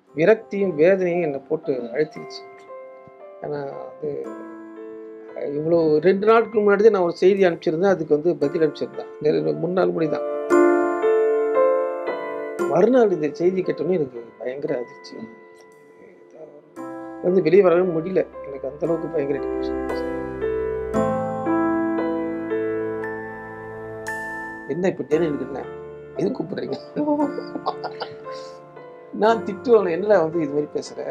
விரக்தியும் வேதனையும் என்னை போட்டு அழுத்திடுச்சு ஏன்னா அது இவ்வளோ ரெண்டு நாட்களுக்கு முன்னாடி தான் நான் ஒரு செய்தி அனுப்பிச்சிருந்தேன் அதுக்கு வந்து பதில் அனுப்பிச்சிருந்தேன் நெரு- மூணு நாள் முடி தான் மறுநாள் இந்த செய்தி கேட்டோன்னே எனக்கு பயங்கர அதிர்ச்சி வந்து வெளியே வரவே முடியல எனக்கு அந்த அளவுக்கு பயங்கர depression ஆயிடுச்சு. என்ன இப்போ டேனியலுக்கு என்ன எது கூப்பிடுறீங்க நான் திட்டுவேன் என்னடா வந்து இது மாதிரி பேசுற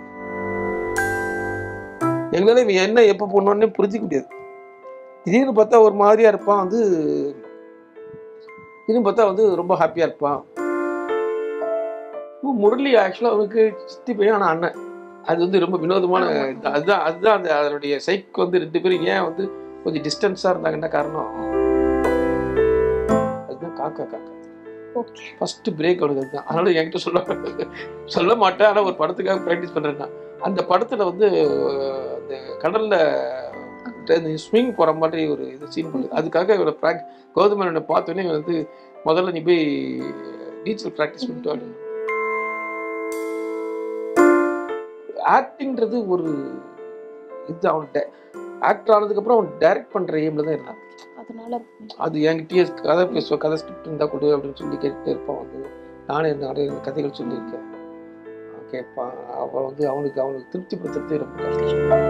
எங்களால இவன் என்ன எப்போ போடணும்னே புரிஞ்சிக்க முடியாது திடீர்னு பார்த்தா ஒரு மாதிரியா இருப்பான் வந்து திடீர்னு பார்த்தா வந்து ரொம்ப ஹாப்பியா இருப்பான் இப்போ முரளி ஆக்சுவலாக அவனுக்கு சித்தி பையன் ஆனால் அண்ணன் அது வந்து ரொம்ப வினோதமான இது. அதுதான் அதுதான் அந்த அதனுடைய சைக்கு வந்து ரெண்டு பேரும் ஏன் வந்து கொஞ்சம் டிஸ்டன்ஸாக இருந்தாங்கன்னா காரணம் அதுதான் காக்கா காக்கா ஓகே ஃபர்ஸ்ட் பிரேக் அவனுக்கு அதுதான் அதனால என்கிட்ட சொல்ல சொல்ல மாட்டேன் ஆனால் ஒரு படத்துக்காக ப்ராக்டிஸ் பண்ணுறேன் நான் அந்த படத்தில் வந்து அஹ், அந்த கடலில் ஸ்விங் போகிற மாதிரி ஒரு இது சீன் பண்ணுது அதுக்காக இவனை ப்ராக் கௌதமனை பார்த்தோன்னே இவன் வந்து முதல்ல நீ போய் நீச்சல் ப்ராக்டிஸ் பண்ணிட்டு வா அப்படின்னு. ஆக்டிங்கிறது ஒரு இது அவன் ஆக்டர் ஆனதுக்கப்புறம் அவன் டைரக்ட் பண்ணுற எய்மில் தான் இருந்தான் அதனால அது என்கிட்டயே கதை பேசுவோம் கதை ஸ்கிரிப்ட் இருந்தால் கொடு அப்படின்னு சொல்லி கேட்டுட்டே இருப்பான் வந்து நானே நிறைய கதைகள் சொல்லியிருக்கேன் அவன் கேட்பான் அவன் வந்து அவனுக்கு அவனுக்கு திருப்திப்படுத்துறதே ரொம்ப கஷ்டம்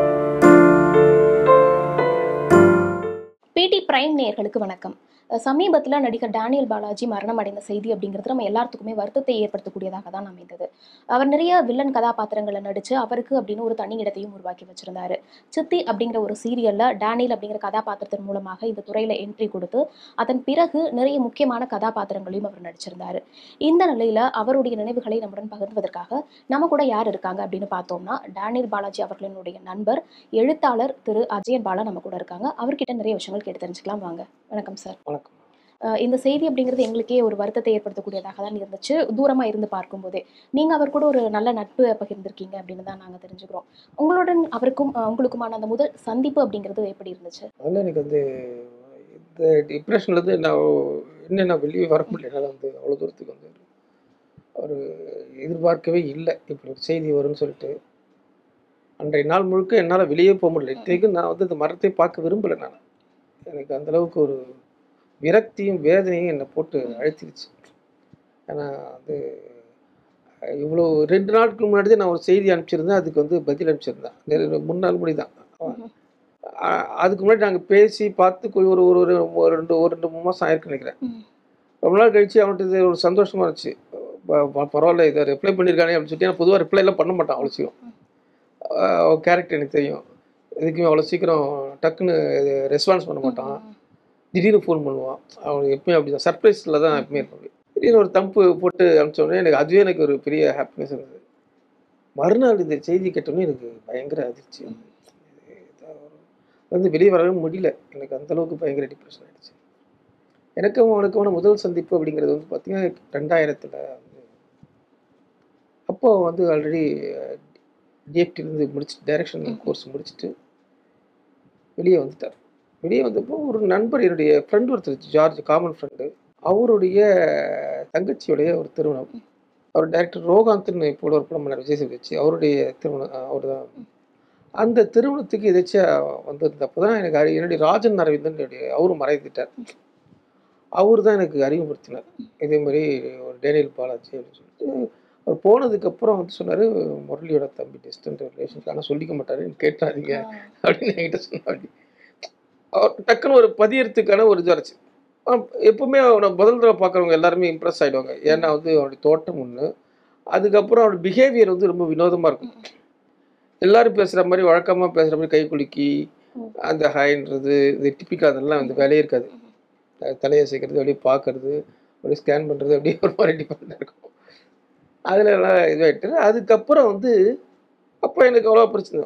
பிடி பிரைம் நேயர்களுக்கு வணக்கம் சமீபத்தில் நடிகர் டேனியல் பாலாஜி மரணம் அடைந்த செய்தி அப்படிங்கிறது நம்ம எல்லாத்துக்குமே வருத்தத்தை ஏற்படுத்தக்கூடியதாக தான் அமைந்தது அவர் நிறைய வில்லன் கதாபாத்திரங்களை நடிச்சு அவருக்கு அப்படின்னு ஒரு தனி இடத்தையும் உருவாக்கி வச்சிருந்தாரு சித்தி அப்படிங்கிற ஒரு சீரியல்ல டேனியல் அப்படிங்கிற கதாபாத்திரத்தின் மூலமாக இந்த துறையில என்ட்ரி கொடுத்து அதன் பிறகு நிறைய முக்கியமான கதாபாத்திரங்களையும் அவர் நடிச்சிருந்தாரு இந்த நிலையில அவருடைய நினைவுகளை நம்முடன் பகிர்வதற்காக நம்ம கூட யார் இருக்காங்க அப்படின்னு பார்த்தோம்னா டேனியல் பாலாஜி அவர்களினுடைய நண்பர் எழுத்தாளர் திரு அஜயன் பாலா நம்ம கூட இருக்காங்க அவர்கிட்ட நிறைய விஷயங்கள் கேட்டு தெரிஞ்சுக்கலாம் வாங்க வணக்கம் சார் வணக்கம் அஹ் இந்த செய்தி அப்படிங்கிறது எங்களுக்கே ஒரு வருத்தத்தை ஏற்படுத்தக்கூடியதாக தான் இருந்துச்சு தூரமா இருந்து பார்க்கும்போதே நீங்க அவர் கூட ஒரு நல்ல நட்பு பகிர்ந்திருக்கீங்க அப்படின்னு தான் நாங்க தெரிஞ்சுக்கிறோம் உங்களுடன் அவருக்கும் அஹ் உங்களுக்குமான அந்த முதல் சந்திப்பு அப்படிங்கிறது எப்படி இருந்துச்சு அதனால எனக்கு வந்து இந்த டிப்ரெஷன்லேருந்து நான் இன்னும் நான் வெளியே வர முடியல என்னால் வந்து அவ்வளோ தூரத்துக்கு வந்து ஒரு எதிர்பார்க்கவே இல்லை இப்படி ஒரு செய்தி வரும்னு சொல்லிட்டு அன்றைய நாள் முழுக்க என்னால் வெளியே போக முடியல இத்தனைக்கும் நான் வந்து இந்த மரத்தை பார்க்க விரும்பலை நான் எனக்கு அந்த அளவுக்கு ஒரு விரக்தியும் வேதனையும் என்னை போட்டு அழுத்திடுச்சு ஏன்னா வந்து இவ்வளோ ரெண்டு நாட்களுக்கு முன்னாடி தான் நான் ஒரு செய்தி அனுப்பிச்சிருந்தேன் அதுக்கு வந்து பதில் அனுப்பிச்சிருந்தேன் நெரு- மூணு நாள் முடி தான் ஆ- அதுக்கு முன்னாடி நாங்கள் பேசி பார்த்து கொ- ஒரு ஒரு ஒரு ஒரு ரெண்டு ஒரு ரெண்டு மூணு மாதம் ஆயிருக்கு நினைக்கிறேன் ம். ரொம்ப நாள் கழிச்சு அவன்கிட்ட இது ஒரு சந்தோஷமா இருந்துச்சு ப- ப- பரவாயில்ல இதை ரிப்ளை பண்ணியிருக்கானே அப்படின்னு சொல்லிட்டு நான் பொதுவாக ரிப்ளைலாம் பண்ண மாட்டான் அவ்வளோ சீக்கிரம் அவன் கேரக்டர் எனக்கு தெரியும் எதுக்குமே அவ்வளோ சீக்கிரம் டக்குன்னு ரெஸ்பான்ஸ் பண்ண மாட்டான் திடீர்னு ஃபோன் பண்ணுவான் அவனுக்கு எப்பயும் அப்படி தான் சர்ப்ரைஸில் தான் எப்பயுமே இருப்பான் திடீர்னு ஒரு தம்பு போட்டு அனுப்பிச்ச உடனே எனக்கு அதுவே எனக்கு ஒரு பெரிய ஹாப்பினஸ் இருந்தது மறுநாள் இந்த செய்தி கேட்டோன்னே எனக்கு பயங்கர அதிர்ச்சி வந்து வெளியே வரவே முடியல எனக்கு அந்த அளவுக்கு பயங்கர டிப்ரெஷன் ஆயிடுச்சு எனக்கும் அவனுக்குமான முதல் சந்திப்பு அப்படிங்கிறது வந்து பார்த்தீங்கன்னா ரெண்டாயிரத்தில் வந்து அப்போ வந்து ஆல்ரெடி டிஎஃப்டிலேருந்து முடிச்சுட்டு டைரக்ஷன் கோர்ஸ் முடிச்சுட்டு வெளியே வந்துட்டார் வெளியே வந்தப்போ ஒரு நண்பர் என்னுடைய ஃப்ரெண்ட் ஒருத்தர் ஜார்ஜ் காமன் ஃப்ரெண்டு அவருடைய தங்கச்சியுடைய ஒரு திருமணம் அவர் டைரக்டர் ரோகாந்த்னு இப்போ ஒரு படம் பண்ணார் விஜய் சேதுபதி அவருடைய திருமணம் அவர் தான் அந்த திருமணத்துக்கு எதாச்சியா வந்திருந்தப்போ தான் எனக்கு அறி என்னுடைய ராஜன் அரவிந்தன் என்னுடைய அவரும் மறைந்துட்டார் அவர் தான் எனக்கு அறிமுகப்படுத்தினார் இதே மாதிரி ஒரு டேனியல் பாலாஜி அப்படின்னு சொல்லிட்டு அவர் போனதுக்கப்புறம் வந்து சொன்னார் முரளியோட தம்பி டிஸ்டன்ட் ரிலேஷன் ஆனால் சொல்லிக்க மாட்டாரு கேட்டாதீங்க அப்படின்னு என்கிட்ட சொன்னாடி அவர் டக்குன்னு ஒரு பதியறதுக்கான ஒரு இது வரைச்சு எப்பவுமே அவனை முதல் தடவை பார்க்குறவங்க எல்லாருமே இம்ப்ரெஸ் ஆகிடுவாங்க ஏன்னா வந்து அவனுடைய தோட்டம் ஒன்று அதுக்கப்புறம் அவனோட பிஹேவியர் வந்து ரொம்ப வினோதமாக இருக்கும் எல்லாரும் பேசுகிற மாதிரி வழக்கமாக பேசுகிற மாதிரி கை குலுக்கி அந்த ஹாய்ன்றது இது டிப்பிக்கல் அதெல்லாம் அந்த வேலையே இருக்காது அஹ் தலையை சேர்க்கறது அப்படியே பார்க்கறது அப்படியே ஸ்கேன் பண்ணுறது அப்படியே ஒரு மாதிரி டிஃப்ரெண்டாக இருக்கும் அதில் எல்லாம் இதுவாகிட்டு அதுக்கப்புறம் வந்து அப்போ எனக்கு அவ்வளோ பிரச்சனை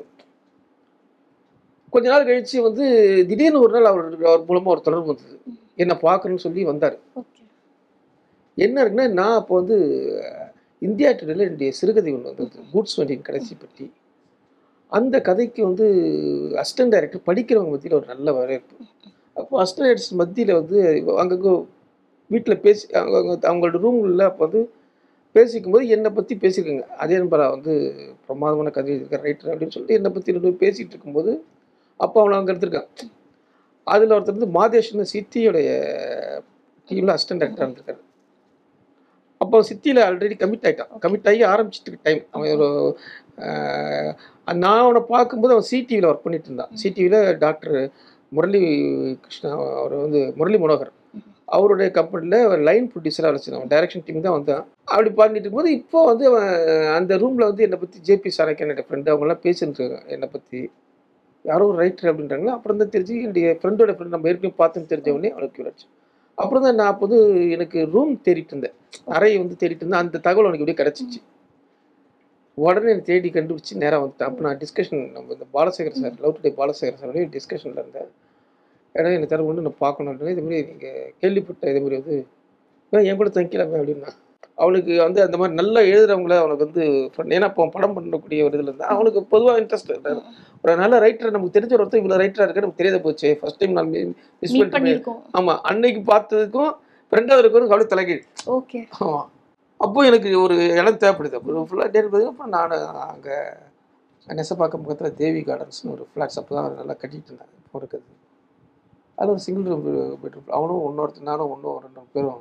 கொஞ்ச நாள் கழிச்சு வந்து திடீர்னு ஒரு நாள் அவர் அவர் மூலமாக ஒரு தொடர்பு வந்தது என்னை பார்க்கணும்னு சொல்லி வந்தார் ஓகே என்ன இருக்குன்னா நான் அப்போ வந்து அஹ், இந்தியா டுடேல என்னுடைய சிறுகதை ஒன்று வந்தது கூட்ஸ் வண்டியின் கடைசி பற்றி அந்த கதைக்கு வந்து அசிஸ்டன்ட் டைரக்டர் படிக்கிறவங்க மத்தியில் ஒரு நல்ல வரவேற்பு அப்போ அசிஸ்டன்ட் டைரக்டர்ஸ் மத்தியில் வந்து அங்கங்கே வீட்டில் பேசி அவங்க அவங்க- அவங்களோட ரூம்ல அப்போ வந்து பேசிக்கும் போது என்னை பற்றி பேசியிருக்காங்க அதே நம்பரா வந்து பிரமாதமான கதை இருக்க ரைட்டர் அப்படின்னு சொல்லிட்டு என்னை பற்றி ரெண்டு பேரும் பேசிகிட்டு இருக்கும்போது அப்போ அவனை அங்கே எடுத்திருக்கான் அதில் ஒருத்தர் வந்து மாதேஷ்னு சித்தியோடைய டீமில் அசிஸ்டன்ட் டேரக்டராக இருந்திருக்காரு அப்போ சித்தியில் ஆல்ரெடி கமிட் ஆகிட்டான் கமிட் ஆகி ஆரம்பிச்சிட்டு டைம் அவன் ஒரு ஆஹ், நான் அவனை பார்க்கும்போது அவன் சிடிவியில் ஒர்க் பண்ணிட்டு இருந்தான் சிடிவியில் டாக்டர் முரளி கிருஷ்ணா அவர் வந்து முரளி மனோகர் அவருடைய கம்பெனியில் லைன் ப்ரொடியூசராக வச்சுருந்தான் அவன் டைரக்ஷன் டீம் தான் வந்தான் அப்படி பண்ணிட்டு இருக்கும்போது இப்போ வந்து அவன் அந்த ரூமில் வந்து என்னை பற்றி ஜேபி சாரக்கன் என்னோட ஃப்ரெண்டு அவங்கெல்லாம் பேசிட்டு இருக்காங்க என்னை பற்றி யாரோ ஒரு ரைட்டர் அப்படின்றாங்களா அப்புறம் தான் தெரிஞ்சு என்னுடைய ஃப்ரெண்டோட ஃப்ரெண்ட் நம்ம ஏற்கனவே பார்த்துன்னு தெரிஞ்ச உடனே அவனுக்கு கியூராச்சு அப்புறம் தான் நான் அப்போ வந்து எனக்கு ரூம் தேடிட்டு இருந்தேன் அறை வந்து தேடிட்டு இருந்தேன் அந்த தகவல் எனக்கு இப்படியே கிடச்சிச்சு உடனே எனக்கு தேடி கண்டுபிடிச்சி நேராக வந்துட்டேன் அப்போ நான் டிஸ்கஷன் நம்ம இந்த Balasekar sir love today Balasekar சாரோடய டிஸ்கஷனில் இருந்தேன் ஏன்னா எனக்கு தர ஒன்று நான் பார்க்கணும் இது மாதிரி நீங்கள் கேள்விப்பட்ட இது மாதிரி வந்து "ஏன் என் கூட தங்கிக்கலாமே அப்படின்னா அவனுக்கு வந்து அந்த மாதிரி நல்லா எழுதுறவங்கள அவனுக்கு வந்து friend- ஏன்னா இப்போ படம் பண்ணக்கூடிய ஒரு இதில் இருந்தால் அவனுக்கு பொதுவாக இன்ட்ரெஸ்ட் ஒரு நல்ல ரைட்டர் நமக்கு தெரிஞ்ச ஒருத்தர் இவ்வளோ ரைட்டராக இருக்க நமக்கு தெரியாத போச்சு ஃபர்ஸ்ட் டைம் நான் மிஸ் மீட் பண்ணிட்டேன் பண்ணியிருக்கோம் ஆமாம் அன்னைக்கு பார்த்ததுக்கும் ரெண்டாவது இருக்கிறதுக்கும் அப்படியே தலைகீழ் ஓகே ஆமாம் அப்போ எனக்கு ஒரு இடம் தேவைப்படுது அப்புறம் ஃபுல்லாக டேட் பார்த்தீங்க அப்புறம் நான் அங்கே நெசப்பாக்கம் பக்கத்தில் தேவி கார்டன்ஸ்னு ஒரு ஃப்ளாட்ஸ் அப்போ தான் நல்லா கட்டிட்டு இருந்தாங்க இப்போ இருக்குது அது ஒரு சிங்கிள் ரூம் பெட்ரூம் அவனும் இன்னொருத்தர் நானும் ஒன்றும் ரெண்டு மூணு பேரும்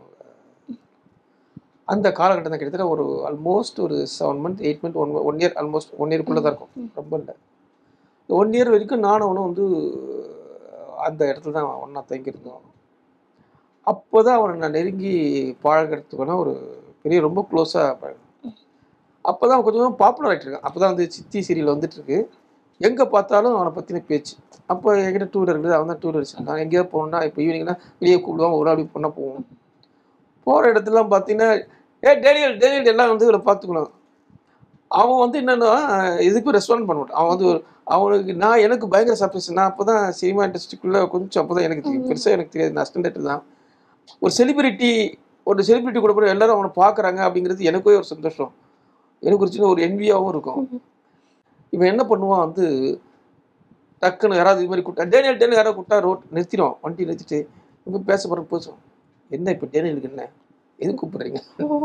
அந்த காலகட்டத்தில் கிட்டத்தட்ட ஒரு ஆல்மோஸ்ட் ஒரு seven month eight month one one year almost one இயர்க்குள்ளே தான் இருக்கும் ரொம்ப இல்லை ஒன் இயர் வரைக்கும் நானும் அவனும் வந்து அந்த இடத்துல தான் ஒன்றா தங்கியிருந்தோம் அப்போ தான் அவனை நான் நெருங்கி பழகிறதுக்கான ஒரு பெரிய ரொம்ப க்ளோஸாக பழகினேன் அப்போ தான் கொஞ்சம் கொஞ்சம் பாப்புலர் ஆகிட்டு இருக்கான் அப்போ தான் வந்து சித்தி சீரியல் வந்துட்டு இருக்கு எங்கே பார்த்தாலும் அவனை பற்றின பேச்சு அப்போ என்கிட்ட டூ வீலர் இருக்குது அவன் தான் டூ வீலர் வச்சுருந்தான் எங்கேயாவது போகணுன்னா இப்போ ஈவினிங்னா வெளியே கூப்பிடுவான் ஒரு நாள் போனால் போவோம் போகிற இடத்துலாம் பார்த்தீங்கன்னா ஏ டேனியல் டேனியல் எல்லாம் வந்து இவரை பார்த்துக்கணும் அவன் வந்து என்னன்னா இதுக்கும் ரெஸ்பாண்ட் பண்ண மாட்டான் அவன் வந்து ஒரு அவனுக்கு நான் எனக்கு பயங்கர சர்ப்ரைஸ் நான் அப்போ தான் சினிமா இண்டஸ்ட்ரிக்குள்ளே கொஞ்சம் அப்போ தான் எனக்கு பெருசாக எனக்கு தெரியாது நான் அஸ்டண்டேட் தான் ஒரு செலிபிரிட்டி ஒரு செலிபிரிட்டி கூட போய் எல்லாரும் அவனை பார்க்குறாங்க அப்படிங்கிறது எனக்கே ஒரு சந்தோஷம் எனக்கு ஒரு சின்ன ஒரு என்வியாகவும் இருக்கும் இவன் என்ன பண்ணுவான் வந்து டக்குன்னு யாராவது இது மாதிரி கூட்டா டேனியல் டேனியல் யாராவது கூட்டா ரோட் நிறுத்திடும் வண்டி நிறுத்திட்டு இவங்க பேச போகிற பேசும் என்ன இப்போ டேனியலுக்கு என்ன எது கூப்பிடுறீங்க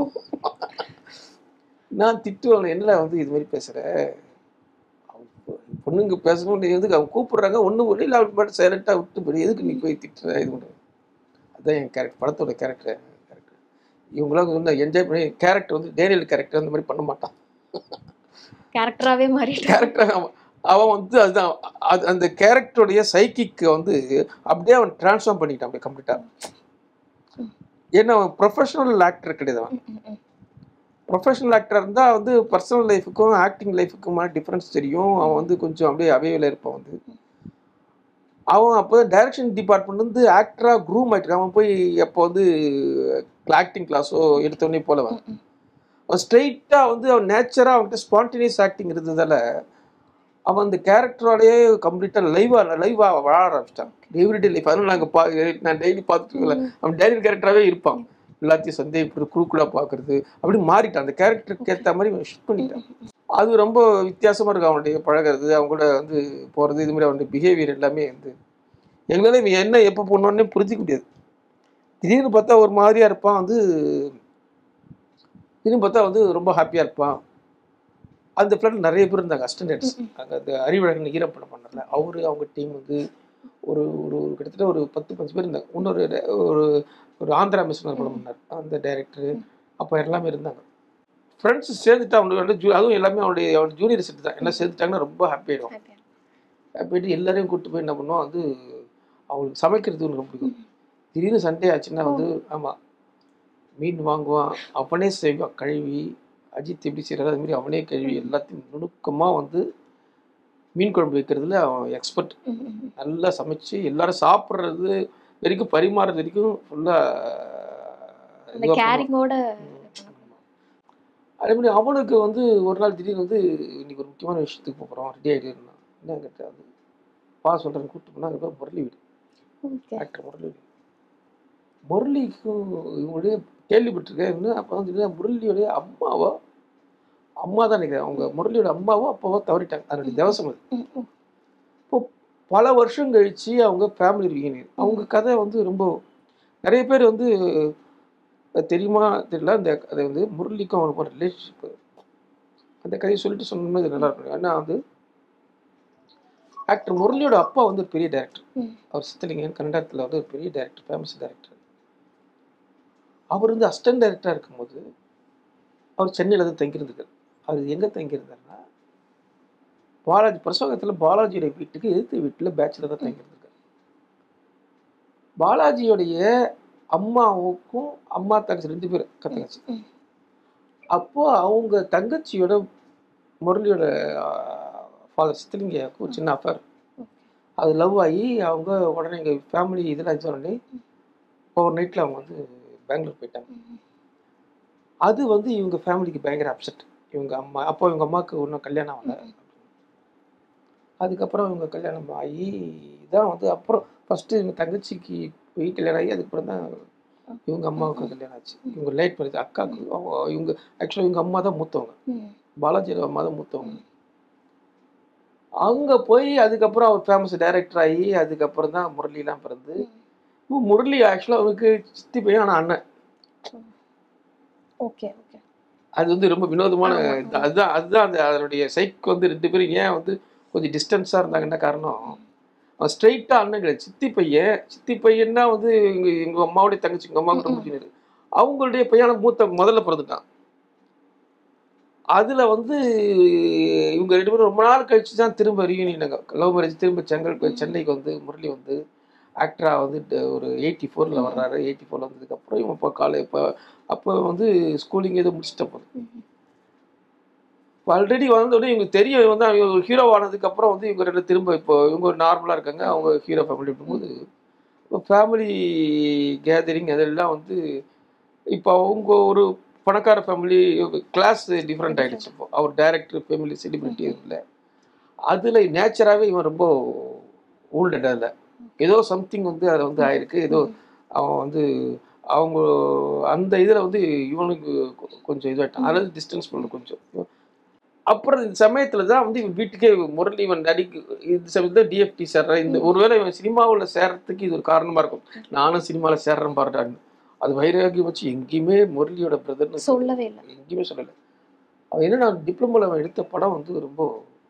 நான் திட்டுவேன் என்னடா வந்து இது மாதிரி பேசுகிற பொண்ணுங்க பேசணும் நீ எதுக்கு அவங்க கூப்பிடுறாங்க ஒன்றும் இல்லை அவன் பாட்டு சைலண்ட்டாக விட்டு போய் எதுக்கு நீ போய் திட்டுற இது பண்ணுற அதுதான் என் கேரக்டர் படத்தோட கேரக்டர் கேரக்டர் இவங்களாம் வந்து என்ஜாய் பண்ணி கேரக்டர் வந்து டேனியல் கேரக்டர் அந்த மாதிரி பண்ண மாட்டான் கேரக்டராகவே மாறிட்டு கேரக்டர் அவன் அவன் வந்து அதுதான் அது அந்த கேரக்டருடைய சைக்கிக்கு வந்து அப்படியே அவன் ட்ரான்ஸ்ஃபார்ம் பண்ணிட்டான் அப்படியே கம்ப்ளீட்டாக ஏன்னா அவன் ப்ரொஃபஷனல் ஆக்டர் கிடையாது அவன் ப்ரொஃபஷனல் ஆக்டர் இருந்தால் வந்து பர்சனல் லைஃபுக்கும் ஆக்டிங் லைஃபுக்குமான டிஃப்ரென்ஸ் தெரியும் அவன் வந்து கொஞ்சம் அப்படியே அவைவில் இருப்பான் வந்து அவன் அப்போ தான் டைரக்ஷன் டிபார்ட்மெண்ட் வந்து ஆக்டராக க்ரூம் ஆகிட்டு அவன் போய் அப்போ வந்து ஆக்டிங் கிளாஸோ எடுத்தோடனே போலவன் அவன் ஸ்ட்ரெயிட்டாக வந்து அவன் நேச்சராக அவன்கிட்ட ஸ்பான்டேனியஸ் ஆக்டிங் இருந்ததால அவன் அந்த கேரக்டரோடயே கம்ப்ளீட்டாக லைவாக லைவாக வாழ ஆரம்பிச்சிட்டான் எவ்ரிடே லைஃப் அதனால நாங்கள் பா நான் டெய்லி பார்த்துட்டு இருக்கல அவன் டைரி கேரக்டராகவே இருப்பான் எல்லாத்தையும் சந்தேகப்பட்டு குறுக்குலாக பார்க்கறது அப்படி மாறிட்டான் அந்த கேரக்டருக்கு ஏற்ற மாதிரி அவன் ஷிஃப்ட் பண்ணிட்டான் அது ரொம்ப வித்தியாசமாக இருக்கும் அவனுடைய பழகிறது அவங்க கூட வந்து போகிறது இது மாதிரி அவனுடைய பிஹேவியர் எல்லாமே வந்து எங்களால் இவன் என்ன எப்போ போடணுன்னே புரிஞ்சிக்க முடியாது திடீர்னு பார்த்தா ஒரு மாதிரியாக இருப்பான் வந்து திடீர்னு பார்த்தா வந்து ரொம்ப ஹாப்பியாக இருப்பான் அந்த ஃப்ளாட் நிறைய பேர் இருந்தாங்க அஸ்டண்டன்ஸ் அங்கே அந்த அறிவழகன் ஈரப்படம் பண்ணல அவர் அவங்க டீம் வந்து ஒரு ஒரு ஒரு கிட்டத்தட்ட ஒரு பத்து பத்து பேர் இருந்தாங்க இன்னொரு ஒரு ஒரு ஆந்திரா மிஷினர் படம் பண்ணார் அந்த டைரக்டர் அப்போ எல்லாமே இருந்தாங்க ஃப்ரெண்ட்ஸ் சேர்ந்துட்டு அவனுக்கு ஜூ அதுவும் எல்லாமே அவனுடைய அவனுடைய ஜூனியர் செட்டு தான் எல்லாம் சேர்ந்துட்டாங்கன்னா ரொம்ப ஹாப்பி ஆகிடும் ஹாப்பிட்டு எல்லாரையும் கூப்பிட்டு போய் என்ன பண்ணுவோம் வந்து அவங்களுக்கு சமைக்கிறது எனக்கு ரொம்ப பிடிக்கும் திடீர்னு சண்டே ஆச்சுன்னா வந்து ஆமாம் மீன் வாங்குவான் அவனே செய்வான் கழுவி அஜித் எப்படி செய்கிறாரோ அது மாதிரி அவனே கழுவி எல்லாத்தையும் நுணுக்கமாக வந்து மீன் குழம்பு வைக்கிறதுல அவன் எக்ஸ்பர்ட் நல்லா சமைச்சு எல்லாரும் சாப்பிட்றது வரைக்கும் பரிமாறுறது வரைக்கும் அந்த ஃபுல்லாக கேரிங்கோட அதே மாதிரி அவனுக்கு வந்து ஒரு நாள் திடீர்னு வந்து இன்னைக்கு ஒரு முக்கியமான விஷயத்துக்கு போகிறோம் ரெடி ஆகிட்டு இருந்தான் என்ன கேட்ட அது பா சொல்கிறேன் கூப்பிட்டு போனால் அங்கே முரளி வீடு ஓகே ஆக்டர் முரளி வீடு முரளிக்கும் இவங்களுடைய கேள்விப்பட்டிருக்கேன் அப்போ வந்து முரளியோடைய அம்மாவோ அம்மா தான் நினைக்கிறேன் அவங்க முரளியோட அம்மாவோ அப்பாவோ தவறிட்டாங்க அதனுடைய தேவசம் அது இப்போ பல வருஷம் கழிச்சு அவங்க ஃபேமிலி ரீயூனியன் அவங்க கதை வந்து ரொம்ப நிறைய பேர் வந்து அது தெரியுமா தெரியல அந்த அது வந்து முரளிக்கும் அவனுக்கும் ஒரு ரிலேஷன்ஷிப் அந்த கதையை சொல்லிட்டு சொன்னோம்னா இது நல்லா இருக்கும் ஏன்னா வந்து ஆக்டர் முரளியோட அப்பா வந்து ஒரு பெரிய டேரக்டர் ம். அவர் சித்தலிங்கன் கன்னடத்தில் வந்து ஒரு பெரிய டேரக்டர் ஃபேமஸ் டேரக்டர் அவர் வந்து அசிஸ்டன்ட் டைரக்டராக இருக்கும்போது அவர் சென்னையில் தான் தங்கியிருந்தார் அவர் எங்கே தங்கியிருந்தாருன்னா பாலாஜி பிரசவகத்தில் பாலாஜியோட வீட்டுக்கு எதிர்த்து வீட்டில் பேச்சில் தான் தங்கியிருந்திருக்காரு பாலாஜியோடைய அம்மாவுக்கும் அம்மா தங்கச்சி ரெண்டு பேர் தங்கச்சி ம். அப்போ அவங்க தங்கச்சியோட முரளியோட ஃபாதர் சித்தலிங்கையாவுக்கு ஒரு சின்ன அஃபேர் அது லவ் ஆகி அவங்க உடனே எங்கள் ஃபேமிலி இதெல்லாம் இது உடனே ஓவர் நைட்டில் அவங்க வந்து பெங்களூர் போயிட்டாங்க அது வந்து இவங்க ஃபேமிலிக்கு பயங்கர அப்செட் இவங்க அம்மா அப்போ இவங்க அம்மாவுக்கு இன்னும் கல்யாணம் ஆகல அதுக்கப்புறம் இவங்க கல்யாணம் ஆகி தான் வந்து அப்புறம் ஃபஸ்ட்டு இவங்க தங்கச்சிக்கு போய் கல்யாணம் ஆகி அதுக்கப்புறம் தான் இவங்க அம்மாவுக்கு கல்யாணம் ஆச்சு இவங்க லேட் பண்ணிச்சு அக்காவுக்கு அவங்க- இவங்க ஆக்சுவலாக இவங்க அம்மா தான் மூத்தவங்க ம். பாலாஜியோட அம்மா தான் மூத்தவங்க அங்கே போய் அதுக்கப்புறம் அவர் ஃபேமஸ் டைரக்டர் ஆகி அதுக்கப்புறம் தான் முரளிலாம் பிறந்து இப்போ முரளி ஆக்சுவலாக அவருக்கு சித்தி பையன் ஆனால் அண்ணன் ஓகே ஓகே அது வந்து ரொம்ப வினோதமான ஆமா, இது. அதுதான் அதுதான் அந்த அதனுடைய சைக்கு வந்து ரெண்டு பேரும் ஏன் வந்து கொஞ்சம் டிஸ்டன்ஸாக இருந்தாங்கன்னா காரணம் அவன் ஸ்ட்ரைட்டாக அண்ணன் கிடையாது சித்தி பையன் சித்தி பையன்னா வந்து எங்க எங்க அம்மாவுடைய தங்கச்சி எங்க அம்மாவுக்கு ரொம்ப சின்னது அவங்களுடைய பையன மூத்த முதல்ல பிறந்துட்டான் அதுல வந்து இவங்க ரெண்டு பேரும் ரொம்ப நாள் கழிச்சு தான் திரும்ப ரீயூனியன் லவ் மேரேஜ் திரும்ப செங்கல் சென்னைக்கு வந்து முரளி வந்து ஆக்டரா வந்து ட- ஒரு எயிட்டி ஃபோரில் வர்றாரு எயிட்டி ஃபோரில் வந்ததுக்கப்புறம் இவன் இப்போ காலை இப்போ அப்போ வந்து ஸ்கூலிங் எதுவும் முடிச்சிட்ட போது ஆல்ரெடி வந்த உடனே இவங்க தெரியும் இவங்க வந்து அவங்க ஹீரோ ஆனதுக்கப்புறம் வந்து இவங்க ரெண்டு திரும்ப இப்போ இவங்க ஒரு நார்மலாக இருக்காங்க அவங்க ஹீரோ ஃபேமிலி இருக்கும்போது இப்போ ஃபேமிலி கேதரிங் அதெல்லாம் வந்து இப்போ அவங்க ஒரு பணக்கார ஃபேமிலி கிளாஸ் டிஃப்ரெண்ட் ஆகிடுச்சு இப்போ அவர் டைரக்டர் ஃபேமிலி செலிபிரிட்டி இல்லை அதில் நேச்சராகவே இவன் ரொம்ப ஓல்டட் அதில் ஏதோ சம்திங் வந்து அதில் வந்து ஆயிருக்கு ஏதோ அவன் வந்து அவங்க அந்த இதில் வந்து இவனுக்கு கொ- கொஞ்சம் இதுவாகிட்டான் அதாவது டிஸ்டன்ஸ் பண்ண கொஞ்சம் அப்புறம் இந்த சமயத்துல தான் வந்து இவன் வீட்டுக்கே முரளி இவன் நடிக்கு இந்த சமயத்தில் டிஎஃப்டி சேர்ற இந்த ஒருவேளை இவன் சினிமாவில் சேர்றதுக்கு இது ஒரு காரணமா இருக்கும் நானும் சினிமாவில் சேர்றேன் பாருடான்னு அது வைராகி வச்சு எங்கேயுமே முரளியோட பிரதர்னு சொல்லவே இல்லை எங்கேயுமே சொல்லலை அவன் என்னன்னா டிப்ளமோவில் அவன் எடுத்த படம் வந்து ரொம்ப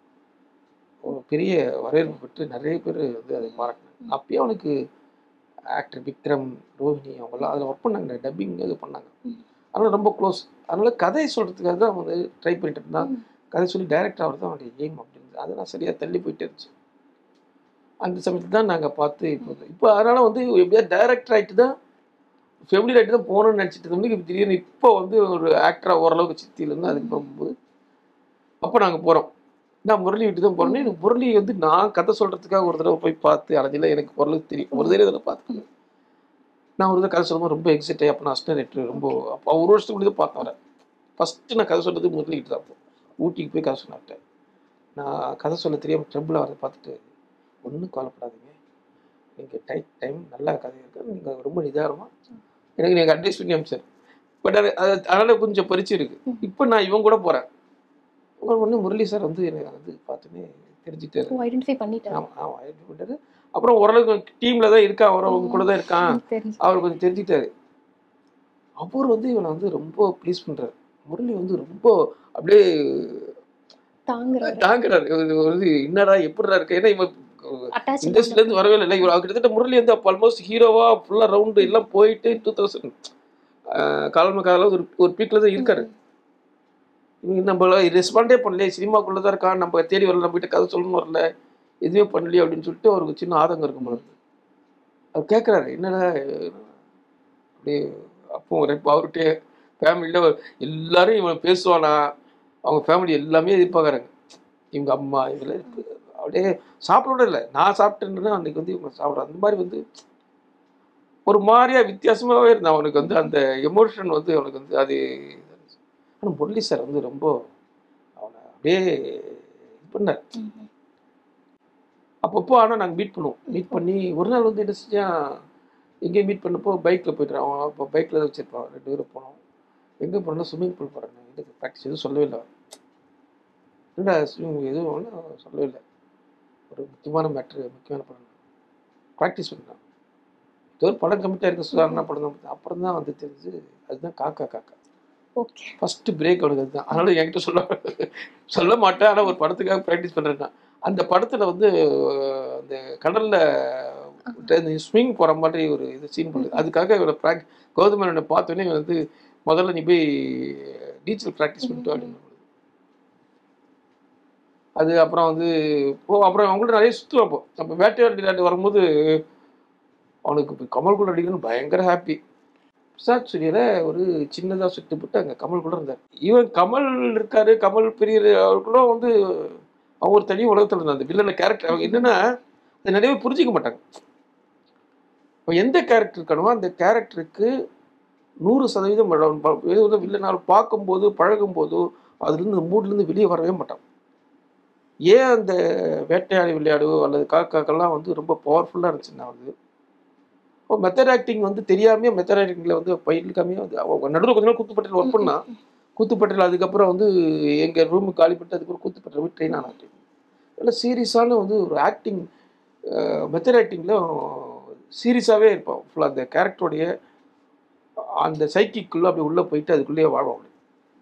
ஒரு பெரிய வரவேற்பு பெற்று நிறைய பேர் வந்து அதை பாராட்டினாங்க அப்பயே அவனுக்கு ஆக்டர் விக்ரம் ரோஹிணி அவங்கெல்லாம் அதில் ஒர்க் பண்ணாங்க டப்பிங் இது பண்ணாங்க ம். அதனால ரொம்ப க்ளோஸ் அதனால கதை சொல்கிறதுக்காக தான் அவன் வந்து ட்ரை பண்ணிட்டு இருந்தான் ம். கதை சொல்லி டைரக்டர் ஆகிறது அவனுடைய எய்ம் அப்படின்னு அது நான் சரியாக தள்ளி போயிட்டே இருந்துச்சு அந்த சமயத்தில் தான் நாங்கள் பார்த்து இப்போ இப்போ அதனால் வந்து எப்படியா டைரக்டர் ஆகிட்டு தான் ஃபெமிலி ஆகிட்டு தான் போகணும்னு நினச்சிட்டு இருந்தோம் இப்போ திடீர்னு இப்போ வந்து ஒரு ஆக்டராக ஓரளவுக்கு சித்தியிலேருந்து அதுக்கு போகும்போது அப்போ நாங்கள் போகிறோம் நான் முரளி வீட்டு தான் போகிறேன்னு எனக்கு முரளி வந்து நான் கதை சொல்கிறதுக்காக ஒரு தடவை போய் பார்த்து அலைஞ்சில எனக்கு ஓரளவுக்கு தெரியும் ஒரு தடவை இதில் பார்த்து நான் ஒரு தடவை கதை சொல்லும்போது ரொம்ப எக்ஸைட் ஆகி அப்போ நான் அஸ்டர் ரொம்ப அப்போ ஒரு வருஷத்துக்கு முன்னாடி தான் பார்த்தேன் வரேன் ஃபஸ்ட்டு நான் கதை சொல்றது முரளிக்கிட்டு தான் அப்போ ஊட்டிக்கு போய் கதை சொன்னாட்டேன் நான் கதை சொல்ல தெரியாமல் ட்ரபிள் வரதை பார்த்துட்டு ஒன்றும் கவலைப்படாதீங்க நீங்கள் டைட் டைம் நல்லா கதை இருக்கு நீங்கள் ரொம்ப நிதானமாக எனக்கு நீங்கள் அட்வைஸ் பண்ணி அமிச்சார் பட் அது அது அதனால் கொஞ்சம் பரிச்சு இருக்கு இப்போ நான் இவன் கூட போகிறேன் ஒன்று முரளி சார் வந்து எனக்கு வந்து பார்த்துன்னு தெரிஞ்சுட்டாரு ஐடென்டிஃபை பண்ணிட்டேன் ஆமாம் ஆமாம் இது பண்ணிட்டாரு அப்புறம் ஓரளவுக்கு டீமில் தான் இருக்கான் அவர் அவங்க கூட தான் இருக்கான் தெரிஞ்சு அவர் கொஞ்சம் தெரிஞ்சுட்டாரு அவர் வந்து இவனை வந்து ரொம்ப ப்ளீஸ் பண்றாரு முரளி வந்து ரொம்ப அப்படியே தாங்குறாரு தாங்குறாரு இவர் வந்து என்னடா எப்படிடா இருக்கு ஏன்னா இவன் அட்டாச் இண்டஸ்ட்ரியில இருந்து வரவே இல்லை இவர் அவர் கிட்டத்தட்ட முரளி வந்து அப்போ ஆல்மோஸ்ட் ஹீரோவா ஃபுல்லா ரவுண்டு எல்லாம் போயிட்டு டூ தௌசண்ட் காலம காலம் ஒரு ஒரு பீக்ல தான் இருக்காரு இவங்க நம்ம ரெஸ்பாண்டே பண்ணலையே சினிமாக்குள்ள தான் இருக்கான் நம்ம தேடி வரல நம்ம கிட்ட கதை சொல்லணும் வரல எதுவுமே பண்ணலையே அப்படின்னு சொல்லிட்டு அவருக்கு சின்ன ஆதங்கம் இருக்கும் போல இருக்கு. அவர் கேட்குறாரு என்னடா அப்படியே அப்போ ஒரு இப்போ அவர்கிட்ட ஃபேமிலியில் எல்லாரும் இவன் பேசுவானா அவங்க ஃபேமிலி எல்லாமே எதிர்பார்க்குறாங்க இவங்க அம்மா இவங்கள அப்படியே சாப்பிட இல்லை நான் சாப்பிட்டேன்னா அன்னைக்கு வந்து இவங்க சாப்பிட அந்த மாதிரி வந்து ஒரு மாதிரியா வித்தியாசமாகவே இருந்தான் அவனுக்கு வந்து அந்த எமோஷன் வந்து அவனுக்கு வந்து அது ஆனால் முரளி சார் வந்து ரொம்ப அவனை அப்படியே இது பண்ணார் அப்பப்போ ஆனால் நாங்கள் மீட் பண்ணுவோம் மீட் பண்ணி ஒரு நாள் வந்து என்ன செஞ்சான் எங்கேயும் மீட் பண்ணப்போ பைக்கில் போய்ட்டு அவன் அப்போ பைக்கில் தான் வச்சிருப்பான் ரெண்டு பேரும் போனோம் எங்கே போனோம்னா ஸ்விம்மிங் பூல் போகிறேன் எதுக்கு ப்ராக்டிஸ் எதுவும் சொல்லவே இல்லை அவன். என்னடா ஸ்விம்மிங் எதுவும் ஒண்ணும் அவன் சொல்லவே இல்லை ஒரு முக்கியமான மேட்ரு முக்கியமான படம் ப்ராக்டிஸ் பண்ணான் ஏதோ ஒரு படம் கமிட்டாக இருக்க சுதாரணா படம் தான் பார்த்தேன். அப்புறம் தான் வந்து தெரிஞ்சு அதுதான் காக்கா காக்கா ஓகே ஃபர்ஸ்ட் பிரேக் அவனுக்கு அதுதான் அதனால என்கிட்ட சொல்ல சொல்ல மாட்டேன் ஆனால் ஒரு படத்துக்காக ப்ராக்டிஸ் பண்ணுறேன் நான் அந்த படத்தில் வந்து அஹ், அந்த கடலில் ஸ்விங் போகிற மாதிரி ஒரு இது சீன் பண்ணுது அதுக்காக இவரை ப்ராக் கௌதமனை பார்த்தோன்னே இவன் வந்து முதல்ல நீ போய் நீச்சல் ப்ராக்டிஸ் பண்ணிட்டு அப்படின்னு அது அப்புறம் வந்து ஓ அப்புறம் அவங்கள்ட்ட நிறைய சுற்றுவான் அப்போ அப்போ வேட்டையாடி விளையாட்டு வரும்போது அவனுக்கு இப்ப கமல் கூட அடிக்கணும்னு பயங்கர ஹாப்பி பிரசாத் சூரியல ஒரு சின்னதாக சுட்டுப்பட்டு அங்கே கமல் கூட இருந்தார் இவன் கமல் இருக்காரு கமல் பெரிய அவருக்குள்ள வந்து அவங்க ஒரு தனி உலகத்தில் இருந்தாங்க அந்த வில்லன கேரக்டர் அவங்க என்னன்னா அதை நிறைய பேர் புரிஞ்சிக்க மாட்டாங்க அவன் எந்த கேரக்டர் இருக்கணுமோ அந்த கேரக்டருக்கு நூறு சதவீதம் அவன் ப- ஏதோ ஒரு வில்லனால் பார்க்கும்போது பழகும்போது அதுலேருந்து மூட்லேருந்து வெளியே வரவே மாட்டான் ஏன் அந்த வேட்டையாடி விளையாடு அல்லது காக்காக்கெல்லாம் வந்து ரொம்ப பவர்ஃபுல்லாக இருந்துச்சுன்னா வந்து மெத்தட் ஆக்டிங் வந்து தெரியாமே மெத்தட் ஆக்டிங்கில் வந்து பயிர்க்காமே வந்து அவன் நடுவில் கொஞ்ச நாள் கூத்துப்பட்டியில் ஒர்க் பண்ணா கூத்துப்பட்டியில் அதுக்கப்புறம் வந்து எங்கள் ரூமு காலி பண்ணிட்டு அதுக்கப்புறம் கூத்துப்பட்டில் போய் ட்ரெயின் ஆனாட்டு நல்ல சீரியஸான வந்து ஒரு ஆக்டிங் மெத்தட் ஆக்டிங்கில் சீரியஸாகவே இருப்பான் ஃபுல்லாக அந்த கேரக்டருடைய அந்த சைக்கிக்குள்ளே அப்படி உள்ளே போயிட்டு அதுக்குள்ளேயே வாழ்வான் அப்படி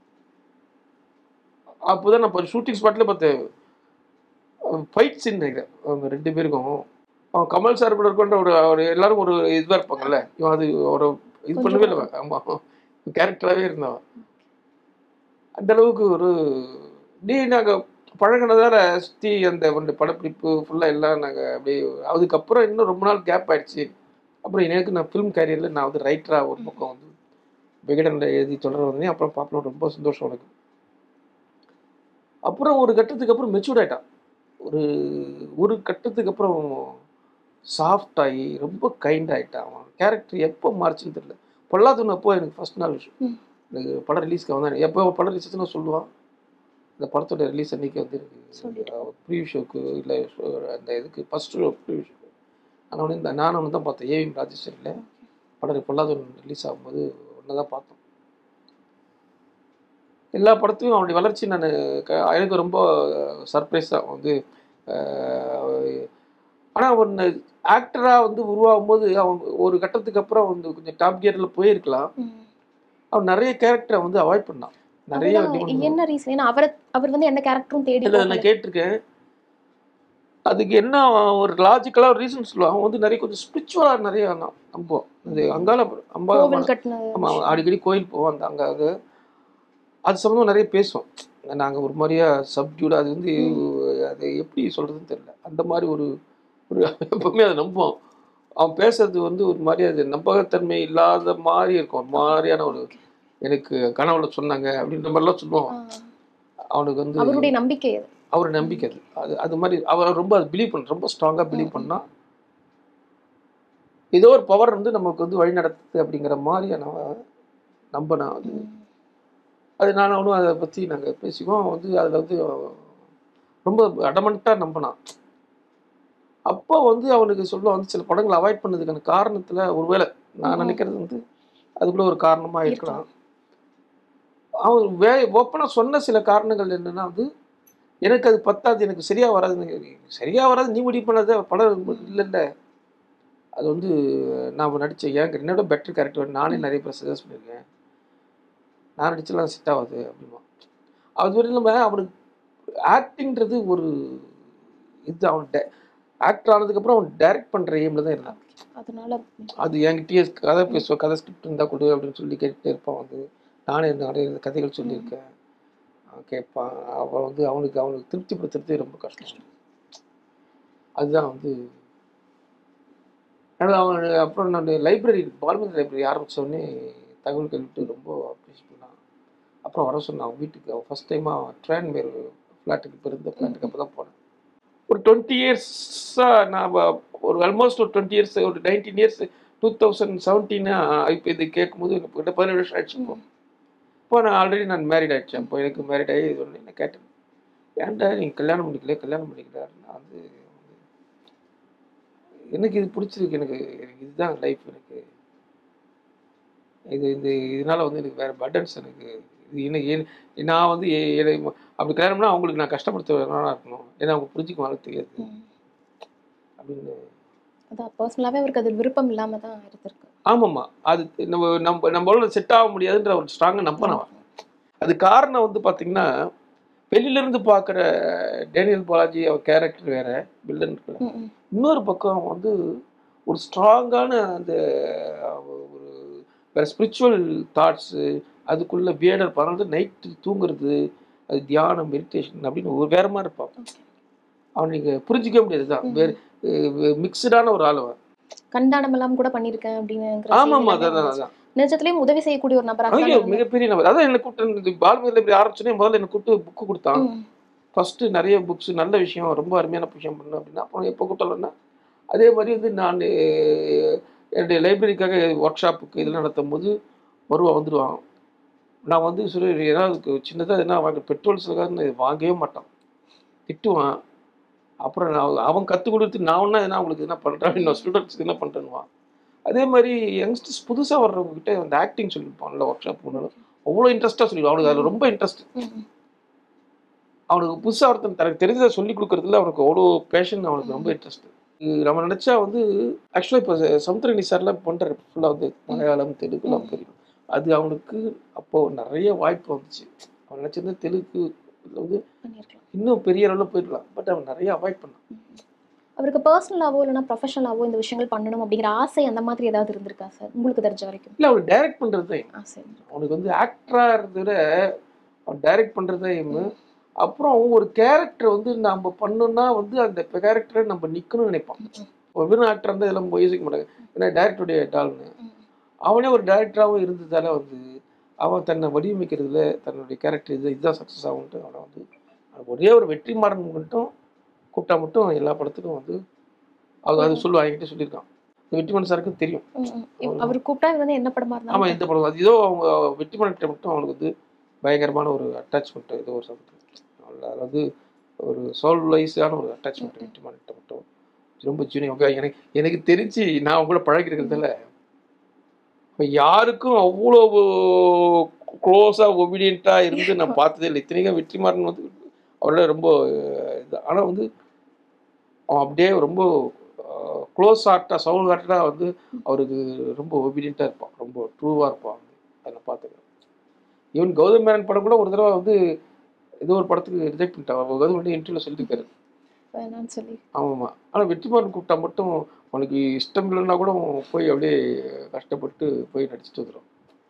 அப்போ தான் நான் இப்போ ஷூட்டிங் ஸ்பாட்டில் பார்த்தேன் ஃபைட் சீன் நினைக்கிறேன் அவங்க ரெண்டு பேருக்கும் அவன் கமல் சார் கூட இருக்கின்ற ஒரு ஒரு எல்லாரும் ஒரு இதுவாக இருப்பாங்கல்ல இவன் அது ஒரு இது கொஞ்சம் பண்ணவே இல்லை ஆமாம் கேரக்டராகவே இருந்தவன் அந்த அளவுக்கு ஒரு நீ நாங்கள் பழகினதால சுற்றி அந்த அந்த படப்பிடிப்பு ஃபுல்லாக எல்லாம் நாங்கள் அப்படியே அதுக்கப்புறம் இன்னும் ரொம்ப நாள் கேப் ஆயிடுச்சு அப்புறம் எனக்கு நான் ஃபிலிம் கேரியரில் நான் வந்து ரைட்டராக ஒரு பக்கம் வந்து விகடனில் எழுதி தொடர வந்தேன் அப்புறம் பார்ப்போம் ரொம்ப சந்தோஷம் எனக்கு அப்புறம் ஒரு கட்டத்துக்கு அப்புறம் மெச்சூர்ட் ஆயிட்டான் ஒரு ஒரு கட்டத்துக்கு அப்புறம் சாஃப்ட் ஆகி ரொம்ப கைண்ட் ஆயிட்டான் அவன் கேரக்டர் எப்போ மாறிச்சுன்னு தெரியல பொல்லாதவன் அப்போ எனக்கு ஃபர்ஸ்ட் நாள் ம். எனக்கு படம் ரிலீஸ்க்கு வந்தேன் எப்போ படம் ரிலீஸ் சொல்லுவான் இந்த படத்தோட ரிலீஸ் அன்னைக்கு வந்து சொல்லிட்டு. எனக்கு ப்ரீ ஷோக்கு இல்லை அந்த இதுக்கு ஃபர்ஸ்ட் ஷோ ப்ரீ ஷோக்கு ஆனால் வந்து இந்த நானும் ஒன்று தான் பார்த்தேன் ஏவிஎம் ராஜேஸ்வரியில் படம் பொல்லாதவன் ரிலீஸ் ஆகும்போது ஒன்று தான் பார்த்தோம் எல்லா படத்தையும் அவனுடைய வளர்ச்சி நான் எனக்கு ரொம்ப சர்ப்ரைஸ் தான் வந்து ஆனால் ஒன்று ஆக்டராக வந்து உருவாகும் போது அவன் ஒரு கட்டத்துக்கு அப்புறம் வந்து கொஞ்சம் டாப் கியரில் போயிருக்கலாம் ம். அவன் நிறைய கேரக்டரை வந்து அவாய்ட் பண்ணான் நிறைய அதுதான் different- என்ன ரீசன் ஏன்னா அவரை அவர் வந்து எந்த கேரக்டரும் தேடி இல்லை போகல. நான் கேட்டிருக்கேன் அதுக்கு என்ன ஒரு லாஜிக்கலாக ஒரு ரீசன் சொல்லுவான் அவன் வந்து நிறைய கொஞ்சம் ஸ்பிரிச்சுவலாக நிறைய ந- நம்புவான் இந்த அங்கால அம்பா கோவில் கட்டினது ஆமாம் அடிக்கடி கோயில் போவோம் அந்த அங்கே அது அது சம்மந்தமாக நிறைய பேசுவோம் நாங்கள் ஒரு மாதிரியா சப்டியூடாக அது வந்து அது எப்படி சொல்கிறதுன்னு தெரியல அந்த மாதிரி ஒரு ஒரு எப்பவுமே அதை நம்புவோம் அவன் பேசுறது வந்து ஒரு மாதிரி அது நம்பகத்தன்மை இல்லாத மாதிரி இருக்கும் ஒரு மாதிரியான ஒரு எனக்கு கனவுல சொன்னாங்க அப்படின்ற மாதிரிலாம் சொல்லுவான் ஆ. அவனுக்கு வந்து அவருடைய நம்பிக்கை அது அவர் நம்பிக்கை அது அது அது மாதிரி அவர் ரொம்ப அது பிலீவ் பண்ண ரொம்ப ஸ்ட்ராங்காக பிலீவ் பண்ணா ஏதோ ஒரு பவர் வந்து நமக்கு வந்து வழி நடத்துது அப்படிங்கிற மாதிரி நான் நம்பினா அது ம். அது நான் அவனும் அதை பற்றி நாங்கள் பேசிக்குவோம் அவன் வந்து அதில் வந்து ரொம்ப அடமெண்ட்டாக நம்பினான் அப்போ வந்து அவனுக்கு சொல்ல வந்து சில படங்களை அவாய்ட் பண்ணதுக்கான காரணத்தில் ஒருவேளை நான் ம். நினைக்கிறது வந்து அதுக்குள்ள ஒரு காரணமாக இருக்கலாம் அவன் வே ஓப்பனாக சொன்ன சில காரணங்கள் என்னன்னா வந்து எனக்கு அது பத்தாது எனக்கு சரியா வராது சரியா வராது நீ முடிவு பண்ணாத படம் இல்லை இல்லை அது வந்து நான் நடித்த எனக்கு என்னோட பெட்டர் கேரக்டர் நானே நிறைய பேர் சஜஸ்ட் பண்ணியிருக்கேன் நான் நடிச்சலாம் செட் ஆகாது அப்படிமா அது வரையும் இல்லாமல் அவனுக்கு ஆக்டிங்கிறது ஒரு இது அவன் ஆக்டர் ஆனதுக்கப்புறம் அவன் டைரக்ட் பண்ணுற எய்மில் தான் இருந்தான் அதனால அது என்கிட்டயே கதை பேசுவோம் கதை ஸ்கிரிப்ட் இருந்தால் கொடு அப்படின்னு சொல்லி கேட்டுட்டே இருப்பான் வந்து நானே நிறைய கதைகள் சொல்லியிருக்கேன் அவன் கேட்பான் அவன் வந்து அவனுக்கு அவனுக்கு திருப்திப்படுத்துறதே ரொம்ப கஷ்டம் அதுதான் வந்து ஆனால் அவன் அப்புறம் நான் லைப்ரரி பால்மந்த் லைப்ரரி ஆரம்பிச்ச உடனே தகவல் கேட்டு ரொம்ப அப்ரிஷியேட் பண்ணான் அப்புறம் வர சொன்னான் அவன் வீட்டுக்கு அவன் ஃபஸ்ட் டைமாக ட்ரெயின் மேல் ஃப்ளாட்டுக்கு இப்போ இருந்த ஃப்ளாட்டுக்கு அப்போ தான் போனேன் ஒரு டுவெண்ட்டி இயர்ஸாக நான் வ- ஒரு ஆல்மோஸ்ட் ஒரு டுவெண்ட்டி இயர்ஸ் ஒரு நைன்டீன் இயர்ஸ் டூ தௌசண்ட் செவன்டீனா இப்போ இது கேட்கும்போது எனக்கு கிட்ட பதினேழு வருஷம் ஆயிடுச்சு இப்போ இப்போ நான் ஆல்ரெடி நான் மேரிட் ஆயிடுச்சேன் இப்போ எனக்கு மேரிட் ஆகி இது ஒன்று நான் கேட்டேன் ஏன்டா நீங்கள் கல்யாணம் பண்ணிக்கல கல்யாணம் பண்ணிக்கல நான் வந்து எனக்கு இது பிடிச்சிருக்கு எனக்கு எனக்கு இதுதான் லைஃப் எனக்கு இது இந்த இதனால வந்து எனக்கு வேற பட்டன்ஸ் எனக்கு இது எனக்கு ஏன் நான் வந்து எ- என்னை- அப்படி கல்யாணம்னா அவங்களுக்கு நான் கஷ்டப்படுத்த வேணா இருக்கணும் ஏன்னா அவங்க புரிஞ்சுக்க வாழ தெரியாது ம். அப்படின்னு அதான் பர்சனலாவே அவருக்கு அது விருப்பம் இல்லாம தான் இருந்திருக்கு ஆமாம்மா அது நம்ம நம்ம நம்மளால செட் ஆக முடியாதுன்ற ஒரு ஸ்ட்ராங்காக நம்பினவன் அது காரணம் வந்து பார்த்தீங்கன்னா வெளியில இருந்து பார்க்குற டேனியல் பாலாஜி அவர் கேரக்டர் வேற வில்லன் இருக்குல்ல ம், ம். இன்னொரு பக்கம் வந்து ஒரு ஸ்ட்ராங்கான அந்த ஒரு வேற ஸ்பிரிச்சுவல் தாட்ஸு அதுக்குள்ள வேடர் பறந்து நைட்டு தூங்குறது அது தியானம் மெடிடேஷன் அப்படின்னு ஒரு வேற மாதிரி இருப்பான் Okay. அவன் நீங்க புரிஞ்சிக்க முடியாது தான் ம். வேறு மிக்சடான ஒரு ஆள் அவன் கண்தானம் எல்லாம் கூட பண்ணிருக்கேன் அப்படிங்கிற ஆமாம்மா செய்தி அதான் எல்லாமே அதான் நிஜத்திலயும் உதவி செய்யக்கூடிய ஒரு நபராக தான் ஐயோ இருந்தாரு. மிகப்பெரிய நபர் அதான் என்ன கூப்பிட்டு பால்மதியில் இப்படி ஆரம்பிச்சோன்னே முதல்ல என்ன கூப்பிட்டு புக்கு கொடுத்தான் ம், ஃபர்ஸ்ட் நிறைய புக்ஸ் நல்ல விஷயம் ரொம்ப அருமையான விஷயம் பண்ணு அப்படின்னா அப்புறம் எப்போ கூட்டலன்னா அதே மாதிரி வந்து நான் என்னுடைய லைப்ரரிக்காக ஒர்க் ஷாப்புக்கு இதெல்லாம் நடத்தும் போது வருவான் வந்துடுவான் நான் வந்து சொல்லி ஏதாவது சின்னதாக என்ன வாங்க பெட்ரோல் சிலகாக வாங்கவே மாட்டான் திட்டுவான் அப்புறம் நான் அவன் கற்றுக் கொடுத்து நான் ஒன்றா என்ன அவங்களுக்கு என்ன பண்ணுறேன் நான் ஸ்டூடெண்ட்ஸ்க்கு என்ன பண்ணுறேன்னுவான் அதே மாதிரி யங்ஸ்டர்ஸ் புதுசாக வர்றவங்க கிட்ட அந்த ஆக்டிங் சொல்லியிருப்பான்ல ஒர்க் ஷாப் போனாலும் அவ்வளோ இன்ட்ரெஸ்ட்டாக சொல்லிடுவான் அவனுக்கு அதில் ரொம்ப இன்ட்ரெஸ்ட் ம், ம். அவனுக்கு புதுசாக ஒருத்தன் தனக்கு தெரிஞ்சதை சொல்லி கொடுக்கறதுல அவனுக்கு அவ்வளோ பேஷன் அவனுக்கு ரொம்ப இன்ட்ரெஸ்ட் நம்ம நினச்சா வந்து ஆக்சுவலாக இப்போ சமுத்திரனி சார்லாம் பண்ணுற ஃபுல்லாக வந்து மலையாளம் தெலுங்குலாம் தெரியும் அது அவனுக்கு அப்போ நிறைய வாய்ப்பு வந்துச்சு அவன் நினச்சிருந்தா தெலுங்கு இதுல வந்து பண்ணிருக்கலாம் இன்னும் பெரிய அளவில் போயிடலாம் பட் அவன் நிறைய அவாய்ட் பண்ணான் அவருக்கு பர்சனலாவோ இல்லைன்னா ப்ரொஃபஷனலாவோ இந்த விஷயங்கள் பண்ணணும் அப்படிங்கிற ஆசை அந்த மாதிரி ஏதாவது இருந்திருக்கா சார் உங்களுக்கு தெரிஞ்ச வரைக்கும் இல்லை அவன் டைரக்ட் பண்ணுறது தான் ஆசை அவனுக்கு வந்து ஆக்டராக இருந்ததை விட அவன் டைரக்ட் பண்ணுறது தான் aim. அப்புறம் ஒரு கேரக்டர் வந்து நம்ம பண்ணோம்னா வந்து அந்த கேரக்டரை நம்ம நிற்கணும்னு நினைப்பான் ஒரு வெறும் ஆக்டர் இருந்தால் இதெல்லாம் நம்ம யோசிக்க மாட்டாங்க ஏன்னா டேரக்டருடைய டால்னு ம். அவனே ஒரு டேரக்டராகவும் இருந்ததால வந்து அவன் தன்னை வடிவமைக்கிறதுல தன்னுடைய கேரக்டர் இது இதுதான் சக்ஸஸ் ஆகும்ட்டு அவனை வந்து அவனுக்கு ஒரே ஒரு வெற்றி மாறன் மட்டும் கூப்பிட்டா மட்டும் எல்லா படத்துக்கும் வந்து அவங்க அது சொல்லுவாங்க என்கிட்ட சொல்லியிருக்கான் இந்த வெற்றிமாறன் சாருக்கும் தெரியும் ம், ம். இவ்- அவர் கூப்பிட்டா இது வந்து என்ன படமா ஆமாம் இருந்தாலும் இந்த படம் அது ஏதோ அவங்க வெற்றிமாறன்கிட்ட மட்டும் அவனுக்கு வந்து பயங்கரமான ஒரு அட்டாச்மெண்ட் ஏதோ ஒரு சம்திங் அது வந்து ஒரு சோல் வைஸான ஒரு அட்டாச்மெண்ட் வெற்றிமாறன்கிட்ட மட்டும் ரொம்ப ஜூனியர் எனக்கு எனக்கு தெரிஞ்சு நான் அவங்க கூட பழகிருக்கிறதுல இப்ப யாருக்கும் அவ்வளோ க்ளோஸாக ஒபீடியண்ட்டாக இருந்து நான் பார்த்ததே இல்லை இத்தனைக்கும் வெற்றிமாறன் வந்து அவரோட ரொம்ப இது ஆனால் வந்து அவன் அப்படியே ரொம்ப க்ளோஸ் ஹார்ட்டாக சவுல் ஹார்ட்டாக வந்து அவருக்கு ரொம்ப ஒபீடியண்ட்டாக இருப்பான் ரொம்ப ட்ரூவாக இருப்பான் வந்து அதில் பார்த்துக்கிறேன் ஈவன் கௌதம் மேனன் படம் கூட ஒரு தடவை வந்து ஏதோ ஒரு படத்துக்கு ரிஜெக்ட் பண்ணிட்டான் கௌதம் வந்து இன்டர்வியூவில் சொல்லியிருக்காரு வேணாம்னு சொல்லி ஆமாம்மா ஆனால் வெற்றிமாறன் கூப்பிட்டா மட்டும் உனக்கு இஷ்டம் இல்லைன்னா கூட அவன் போய் அப்படியே கஷ்டப்பட்டு போய் நடிச்சுட்டு வந்துடும்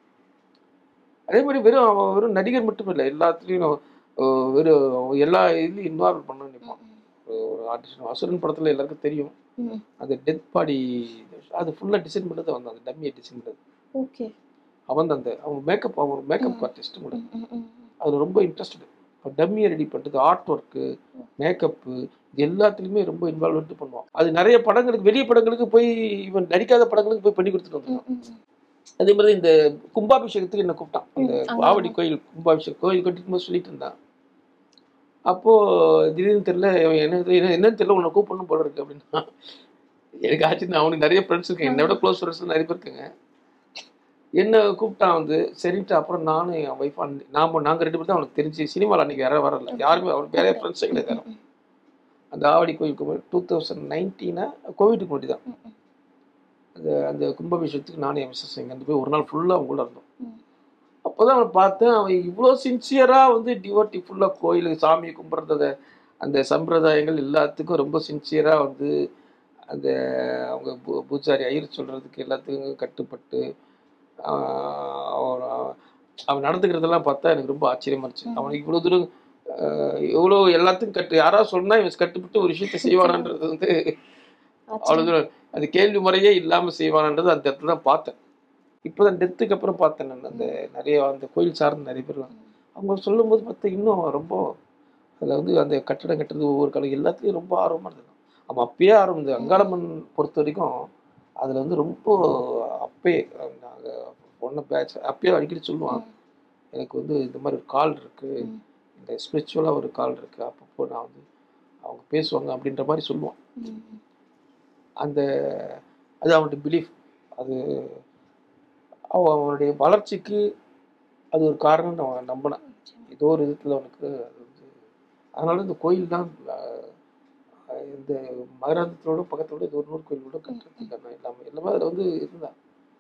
அதே மாதிரி வெறும் அவன் வெறும் நடிகர் மட்டும் இல்லை எல்லாத்துலேயும் அஹ், வெறும் அவன் எல்லா இதுலையும் இன்வால்வ் பண்ண நினைப்பான் ஒரு ஆர்டிஸ்ட் அசுரன் படத்தில் எல்லாருக்கும் தெரியும் ம். அந்த டெத் பாடி அது ஃபுல்லாக டிசைன் பண்ணது அவன் தான் அந்த டம்மியை டிசைன் பண்ணது ஓகே அவன் தான் அந்த அவன் மேக்கப் அவன் மேக்கப் ஆர்டிஸ்ட் கூட ம், ம், ம். அது ரொம்ப இன்ட்ரெஸ்டட் டம்மியை ரெடி பண்ணுறது ஆர்ட் ஒர்க்கு மேக்கப்பு இது எல்லாத்துலேயுமே ரொம்ப இன்வால்வ்மெண்ட் பண்ணுவான் அது நிறைய படங்களுக்கு வெளிய படங்களுக்கு போய் இவன் நடிக்காத படங்களுக்கு போய் பண்ணி கொடுத்துட்டு ம், வந்துருக்கான் ம், ம். அதே மாதிரி இந்த கும்பாபிஷேகத்துக்கு என்ன கூப்பிட்டான் அந்த ம், அங்க ஆவடி கோயில் கும்பாபிஷேகம் கோயில் கட்டிட்டு போது சொல்லிட்டு இருந்தான் அப்போ திடீர்னு தெரியல இவன் என்ன என்ன- என்னன்னு தெரியல உன்னை கூப்பிடணும் போல இருக்கு அப்படின்னா எனக்கு ஆச்சு அவனுக்கு நிறைய ஃப்ரெண்ட்ஸ் இருக்காங்க என்னை விட க்ளோஸ் ஃப்ரெண்ட்ஸ் நிறைய பேர் இருக்காங்க என்ன கூப்பிட்டான் வந்து சரின்ட்டு அப்புறம் நானும் என் ஒய்ஃப் நாம நாங்கள் ரெண்டு பேரும் தான் அவனுக்கு தெரிஞ்சு சினிமாவில் அன்னைக்கு யாரும் வரல யாருமே அவனுக்கு வேற ஃப்ரெண்ட்ஸே கிடையாது யாரும். ம், அந்த ஆவடி கோயில் டூ தௌசண்ட் நைன்டீனா கோவிட்டுக்கு முன்னாடி தான் ம், ம். அந்த அந்த கும்பாபிஷேகத்துக்கு நானும் என் மிஸ்ஸஸ் இங்கேருந்து போய் ஒரு நாள் ஃபுல்லாக அவங்க கூட இருந்தோம் ம். அப்போ தான் அவன் பார்த்தேன் அவன் இவ்வளோ சின்சியராக வந்து டிவோட்டி ஃபுல்லாக கோயிலுக்கு சாமியை கும்பிட்றத அந்த சம்பிரதாயங்கள் எல்லாத்துக்கும் ரொம்ப சின்சியராக வந்து அந்த அவங்க பூ- பூஜாரி ஐயர் சொல்கிறதுக்கு எல்லாத்துக்கும் கட்டுப்பட்டு ஆஹ் அவன் அவன் நடந்துக்கிறதெல்லாம் பார்த்தா எனக்கு ரொம்ப ஆச்சரியமா இருந்துச்சு ம். அவனுக்கு இவ்வளோ தூரம் ஆஹ் எவ்வளோ எல்லாத்துக்கும் கட்டு யாராவது சொன்னா இவன் கட்டுப்பட்டு ஒரு விஷயத்தை செய்வானான்றது வந்து அவ்வளோ ஆச்சரியம். தூரம் அது கேள்வி முறையே இல்லாமல் செய்வானன்றது அந்த இடத்துல தான் பார்த்தேன் இப்போதான் டெத்துக்கு அப்புறம் பார்த்தேன் நான் அந்த நிறைய அந்த கோயில் சார்ந்த நிறைய பேர்லாம் அவங்க சொல்லும்போது பார்த்தா இன்னும் ரொம்ப அதில் வந்து அந்த கட்டடம் கட்டுறது ஒவ்வொரு காலம் எல்லாத்துலேயும் ரொம்ப ஆர்வமாக இருந்தது அவன் அப்பயே ஆரம்பிது அங்காளம்மன் பொறுத்த வரைக்கும் அதில் வந்து ரொம்ப அப்பயே நாங்கள் ஒன்றும் பேட்ச் அப்பயே அடிக்கடி சொல்லுவான் எனக்கு வந்து இந்த மாதிரி ஒரு கால் இருக்குது ம். இந்த ஸ்பிரிச்சுவலாக ஒரு கால் இருக்குது அப்பப்போ நான் வந்து அவங்க பேசுவாங்க அப்படின்ற மாதிரி சொல்லுவான் ம், ம். அந்த அது அவனுடைய பிலீஃப் அது அவன் அவனுடைய வளர்ச்சிக்கு அது ஒரு காரணம்னு அவன் நம்பினான் ஏதோ ஒரு விதத்தில் அவனுக்கு அது வந்து அதனால இந்த கோயில் தான் ஆஹ், இந்த மகராந்தத்தோட பக்கத்தோட இது ஒரு நூறு கோயில் கூட கட்டுறதுக்கான எல்லாமே எல்லாமே அதில் வந்து இருந்தா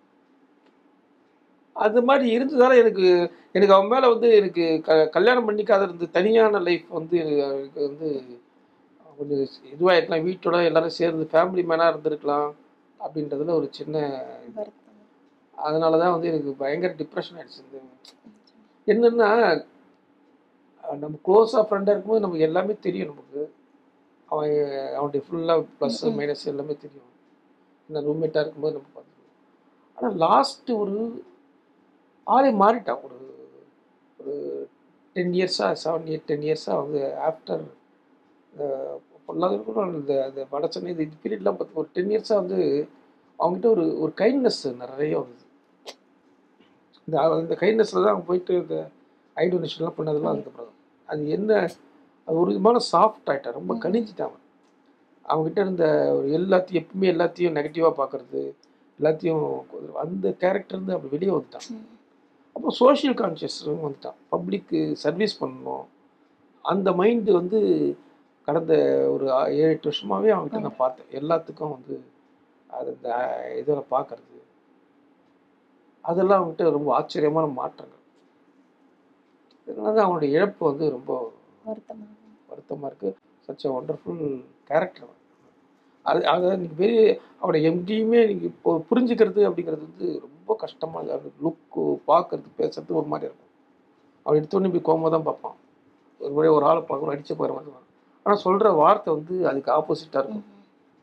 அது மாதிரி இருந்ததால எனக்கு எனக்கு அவன் மேலே வந்து எனக்கு க கல்யாணம் பண்ணிக்காத இருந்த தனியான லைஃப் வந்து எனக்கு வந்து கொஞ்சம் இதுவாகிருக்கலாம் வீட்டோட எல்லாரும் சேர்ந்து ஃபேமிலி மேனாக இருந்திருக்கலாம் அப்படின்றதுல ஒரு சின்ன வருத்தம் அதனால தான் வந்து எனக்கு பயங்கர டிப்ரெஷன் ஆயிடுச்சு இந்த என்னன்னா அஹ் நம்ம க்ளோஸாக ஃப்ரெண்டாக இருக்கும்போது நமக்கு எல்லாமே தெரியும் நமக்கு அவன் அவனுடைய ஃபுல்லாக ப்ளஸ் ம்ம். மைனஸ் எல்லாமே தெரியும் இந்த ரூம்மேட்டாக இருக்கும்போது நம்ம பார்த்துருவோம் ஆனால் லாஸ்ட்டு ஒரு ஆளே மாறிட்டான் ஒரு ஒரு டென் இயர்ஸாக செவன் இயர் டென் இயர்ஸாக வந்து ஆஃப்டர் பொல்லாதவர்களும் இந்த அந்த வட சென்னை இந்த பீரியட்லாம் பார்த்து ஒரு டென் இயர்ஸாக வந்து அவங்ககிட்ட ஒரு ஒரு கைண்ட்னஸ் நிறைய வந்தது இந்த அந்த கைண்ட்னஸில் தான் அவங்க போயிட்டு இந்த ஐ டொனேஷன்லாம் பண்ணதெல்லாம் அதுக்கப்புறம் தான். அது என்ன அது ஒரு விதமான சாஃப்ட் ஆகிட்டான் ரொம்ப ம். கணிஞ்சிட்டான் அவன் அவங்ககிட்ட இருந்த ஒரு எல்லாத்தையும் எப்பவுமே எல்லாத்தையும் நெகட்டிவாக பார்க்கறது எல்லாத்தையும் அந்த கேரக்டர் இருந்து அப்படி வெளியே வந்துட்டான் ம். அப்போ சோஷியல் கான்ஷியஸும் வந்துட்டான் பப்ளிக்கு சர்வீஸ் பண்ணணும் அந்த மைண்டு வந்து கடந்த ஒரு ஆ- ஏழு எட்டு வருஷமாகவே அவன்கிட்ட நான் பார்த்தேன் எல்லாத்துக்கும் வந்து அது இந்த இதில் பார்க்கறது அதெல்லாம் அவன்கிட்ட ரொம்ப ஆச்சரியமான மாற்றங்கள் இதனால தான் அவனுடைய இழப்பு வந்து ரொம்ப வருத்தமா வருத்தமாக இருக்குது சச் அ ஒண்டர்ஃபுல் கேரக்டர் அது அதை நீங்கள் பெரிய அவனை எங்கேயுமே நீங்கள் இப்போ புரிஞ்சுக்கிறது அப்படிங்கிறது வந்து ரொம்ப கஷ்டமாக அது லுக்கு பார்க்கறது பேசுறது ஒரு மாதிரி இருக்கும் அவன் எடுத்தோடனே இப்படி கோமா தான் பார்ப்பான் ஒரு முறை ஒரு ஆளை பார்க்கணும் அடிச்ச போகிற மாதிரி ஆனால் சொல்கிற வார்த்தை வந்து அதுக்கு ஆப்போசிட்டாக இருக்கும் ம்.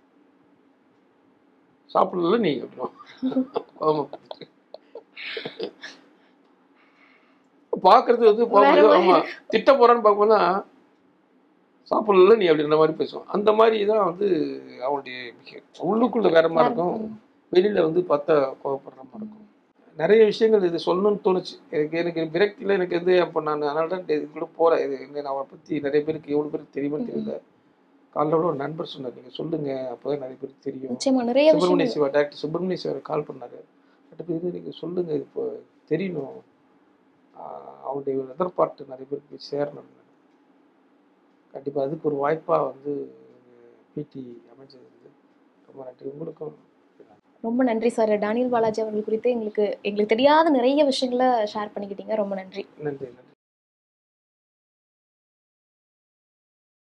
சாப்பிடல நீ அப்படின்னா கோவமா பார்க்கறது வந்து வேற பார்க்கும்போது மாதிரி ஆமா திட்ட போறான்னு பார்க்கும்போது தான் சாப்பிடல நீ அப்படின்ற மாதிரி பேசுவான் அந்த மாதிரி தான் வந்து அவனுடைய behavior. உள்ளுக்குள்ள வேற மாதிரி இருக்கும் ம். வெளியில வந்து பார்த்தா கோவப்படுற மாதிரி இருக்கும் நிறைய விஷயங்கள் இது சொல்லணும்னு தோணுச்சு எனக்கு எனக்கு விரக்தியில் எனக்கு வந்து அப்போ நான் அதனால தான் இது கூட போகிறேன் இது என்ன நான் அவனை பற்றி நிறைய பேருக்கு எவ்வளோ பேருக்கு தெரியுமான்னு தெரியல காலைல கூட ஒரு நண்பர் சொன்னார் நீங்கள் சொல்லுங்கள் அப்போ தான் நிறைய பேருக்கு தெரியும் நிச்சயமா நிறைய சுப்பிரமணிய விஷயங்கள் சிவா டாக்டர் சுப்பிரமணிய சிவா கால் பண்ணாரு அடுத்து இது நீங்கள் சொல்லுங்கள் இது இப்போ தெரியணும் ஆஹ் அவருடைய வெதர் பார்ட்டு நிறைய பேருக்கு போய் சேரணும் கண்டிப்பாக அதுக்கு ஒரு வாய்ப்பாக வந்து பிடி அமைஞ்சது வந்து ரொம்ப நன்றி உங்களுக்கும் ரொம்ப நன்றி சார் டேனியல் பாலாஜி அவர்கள் குறித்து எங்களுக்கு எங்களுக்கு தெரியாத நிறைய விஷயங்களை ஷேர் பண்ணிக்கிட்டீங்க ரொம்ப நன்றி நன்றி நன்றி